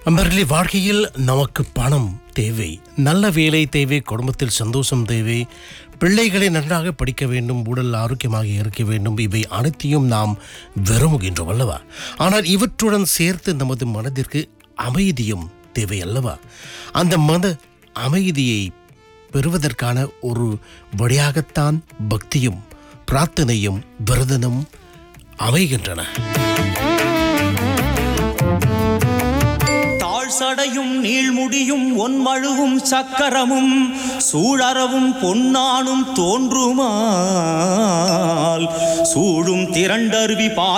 அம்பர்களே வாழ்க்கையில் நமக்கு பணம் தேவை நல்ல வேலை தேவை குடும்பத்தில் சந்தோஷம் தேவை பிள்ளைகளை நன்றாக படிக்க வேண்டும் உடல் ஆரோக்கியமாக இருக்க வேண்டும் இவை அனைத்தையும் நாம் விரும்புகின்றோம் அல்லவா ஆனால் இவற்றுடன் சேர்த்து நமது மனதிற்கு அமைதியும் தேவை அல்லவா அந்த மன அமைதியை பெறுவதற்கான ஒரு வழியாகத்தான் பக்தியும் பிரார்த்தனையும் விரதனும் அமைகின்றன தாழ் சடையும் நீள்முடியும் ஒன்மழுவும் சக்கரமும் சூழறவும் பொன்னானும் தோன்றுமால் சூழும் திரண்டருவி பா